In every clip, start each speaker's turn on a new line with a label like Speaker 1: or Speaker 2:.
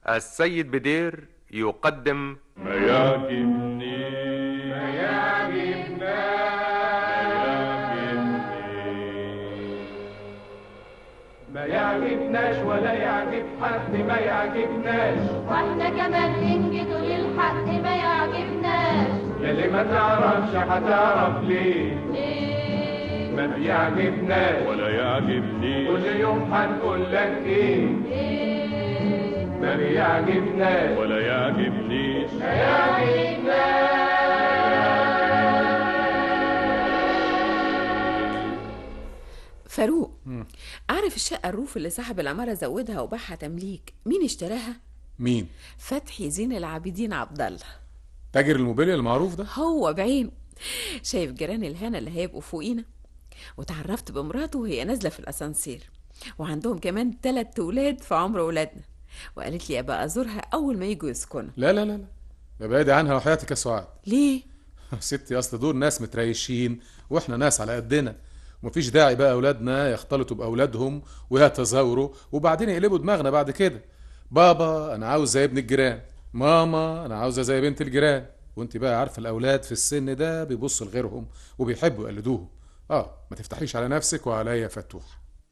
Speaker 1: السيد بدير يقدم
Speaker 2: ما يعجبني
Speaker 3: ما يعجبنا ما يعجبناش ولا يعجب حد ما يعجبناش
Speaker 4: واحنا كمان ننجد للحق ما يعجبناش
Speaker 3: يلي ما تعرفش هتعرف ليه
Speaker 4: ليه
Speaker 3: ما بيعجبناش
Speaker 2: ولا يعجبني
Speaker 3: كل يوم هنقول لك ايه
Speaker 4: ليه
Speaker 3: ما بيعجبناش
Speaker 2: ولا يعجبنيش
Speaker 5: فاروق عارف الشقة الروف اللي صاحب العمارة زودها وباعها تمليك مين اشتراها؟
Speaker 6: مين
Speaker 5: فتحي زين العابدين عبد الله
Speaker 6: تاجر الموبيليا المعروف ده
Speaker 5: هو بعينه شايف جيران الهنا اللي هيبقوا فوقينا وتعرفت بمراته وهي نازلة في الأسانسير وعندهم كمان تلات ولاد في عمر ولادنا وقالت لي أبقى أزورها أول ما يجوا يسكنوا
Speaker 6: لا لا لا لا يا بعيد عنها وحياتك يا سعاد
Speaker 5: ليه؟
Speaker 6: ستي اصل دول ناس متريشين واحنا ناس على قدنا ومفيش داعي بقى اولادنا يختلطوا باولادهم ويتزاوروا وبعدين يقلبوا دماغنا بعد كده بابا انا عاوز زي ابن الجيران ماما انا عاوزه زي بنت الجيران وانت بقى عارفه الاولاد في السن ده بيبصوا لغيرهم وبيحبوا يقلدوهم اه ما تفتحيش على نفسك وعليا يا فتوح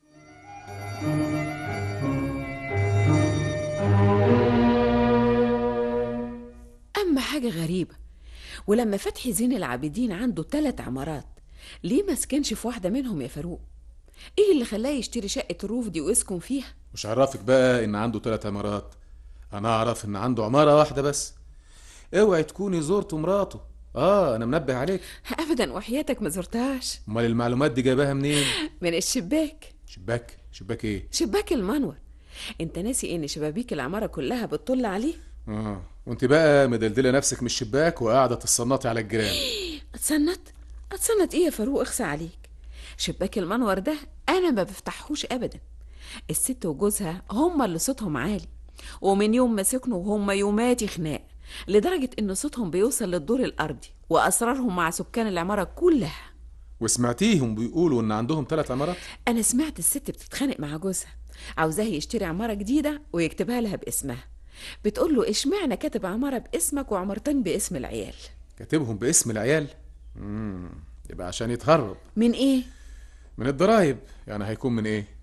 Speaker 5: أما حاجة غريبة ولما فتحي زين العابدين عنده تلات عمارات ليه ما سكنش في واحدة منهم يا فاروق؟ ايه اللي خلاه يشتري شقة الروف دي ويسكن فيها؟
Speaker 6: مش عرفك بقى ان عنده ثلاث عمارات انا اعرف ان عنده عماره واحده بس اوعي تكوني زرت مراته اه انا منبه عليك
Speaker 5: أبدا وحياتك ما زرتهاش
Speaker 6: امال المعلومات دي جايباها منين
Speaker 5: من الشباك
Speaker 6: شباك شباك ايه
Speaker 5: شباك المنور انت ناسي ان شبابيك العمارة كلها بتطل عليه؟
Speaker 6: اه وانت بقى مدلدله نفسك من الشباك وقاعده تصنطي على الجيران
Speaker 5: اتصنت؟ اتصنت ايه يا فاروق اخسى عليك شباك المنور ده انا ما بفتحهوش ابدا الست وجوزها هما اللي صوتهم عالي ومن يوم ما سكنوا وهم يوماتي خناق لدرجة ان صوتهم بيوصل للدور الارضي واسرارهم مع سكان العمارة كلها
Speaker 6: وسمعتيهم بيقولوا ان عندهم ثلاث عمارات
Speaker 5: انا سمعت الست بتتخانق مع جوزها عاوزاه يشتري عمارة جديدة ويكتبها لها باسمها بتقول له اشمعنى كاتب عمارة باسمك وعمارتين باسم العيال
Speaker 6: كاتبهم باسم العيال امم يبقى عشان يتهرب
Speaker 5: من ايه
Speaker 6: من الضرايب يعني هيكون من ايه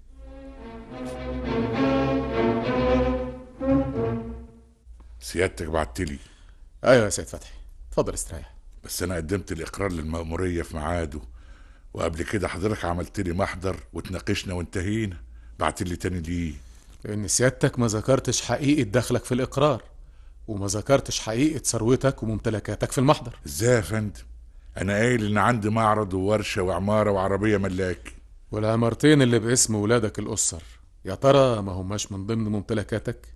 Speaker 7: سيادتك بعتلي
Speaker 6: ايوه يا سيد فتحي اتفضل استريح
Speaker 7: بس انا قدمت الاقرار للمأمورية في ميعاده وقبل كده حضرتك عملت لي محضر وتناقشنا وانتهينا بعتلي تاني ليه
Speaker 6: لان سيادتك ما ذكرتش حقيقه دخلك في الاقرار وما ذكرتش حقيقه ثروتك وممتلكاتك في المحضر
Speaker 7: ازاي يا فندم انا قايل ان عندي معرض وورشة وعمارة وعربية ملاك
Speaker 6: والعمارتين اللي باسم ولادك الاسر يا ترى ما هماش من ضمن ممتلكاتك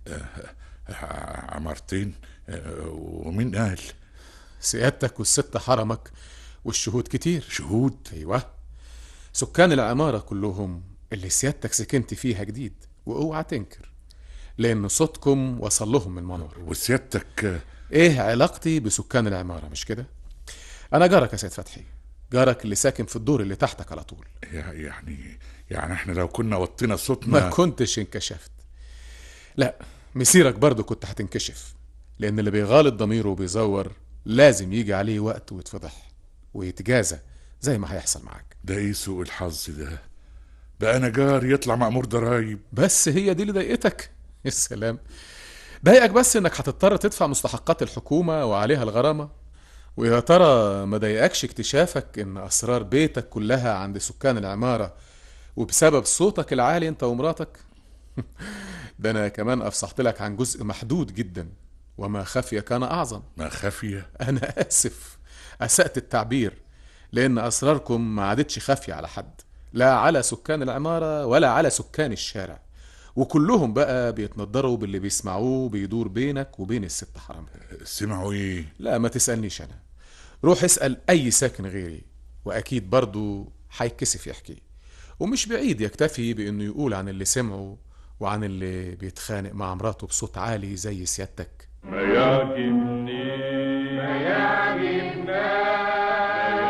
Speaker 7: ع- عمارتين آه، ومين قال
Speaker 6: سيادتك والست حرمك والشهود كتير
Speaker 7: شهود
Speaker 6: ايوه سكان العماره كلهم اللي سيادتك سكنت فيها جديد واوعى تنكر لان صوتكم وصل لهم من منور
Speaker 7: وسيادتك آه،
Speaker 6: ايه علاقتي بسكان العماره مش كده انا جارك يا سيد فتحي جارك اللي ساكن في الدور اللي تحتك على طول
Speaker 7: يع- يعني يعني احنا لو كنا وطينا
Speaker 6: ما
Speaker 7: صوتنا
Speaker 6: كنتش انكشفت لا مسيرك برضو كنت هتنكشف لان اللي بيغالط ضميره وبيزور لازم يجي عليه وقت ويتفضح ويتجازى زي ما هيحصل معاك
Speaker 7: ده ايه سوء الحظ ده بقى انا جار يطلع مأمور ضرايب
Speaker 6: بس هي دي اللي ضايقتك يا سلام ضايقك بس انك هتضطر تدفع مستحقات الحكومة وعليها الغرامة ويا ترى ما ضايقكش اكتشافك ان اسرار بيتك كلها عند سكان العمارة وبسبب صوتك العالي انت ومراتك ده انا كمان افصحت لك عن جزء محدود جدا وما خفي كان اعظم
Speaker 7: ما خافية
Speaker 6: انا اسف اسأت التعبير لان اسراركم ما عادتش خافية على حد لا على سكان العمارة ولا على سكان الشارع وكلهم بقى بيتنضروا باللي بيسمعوه بيدور بينك وبين الست حرام
Speaker 7: سمعوا ايه
Speaker 6: لا ما تسألنيش انا روح اسأل اي ساكن غيري واكيد برضو هيتكسف يحكي ومش بعيد يكتفي بانه يقول عن اللي سمعه وعن اللي بيتخانق مع مراته بصوت عالي زي سيادتك
Speaker 2: ما يعجبني
Speaker 3: ما يعجبنا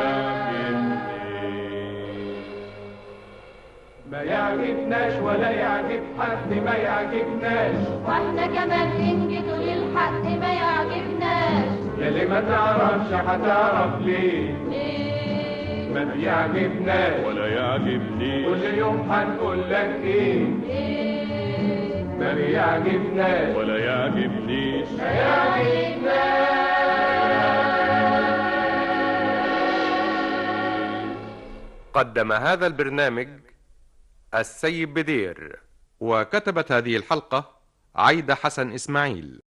Speaker 3: ما يعجبناش ولا يعجب يعجب حد ما يعجبناش
Speaker 4: واحنا كمان ننجد للحق ما يعجبناش
Speaker 3: يلي ما تعرفش هتعرف ليه
Speaker 4: ليه
Speaker 3: ما بيعجبناش
Speaker 2: ولا يعجبنيش
Speaker 3: كل يوم هنقول لك ايه
Speaker 4: ليه
Speaker 3: ما بيعجبناش
Speaker 2: ولا يعجبنيش
Speaker 1: قدم هذا البرنامج السيد بدير وكتبت هذه الحلقة عايدة حسن إسماعيل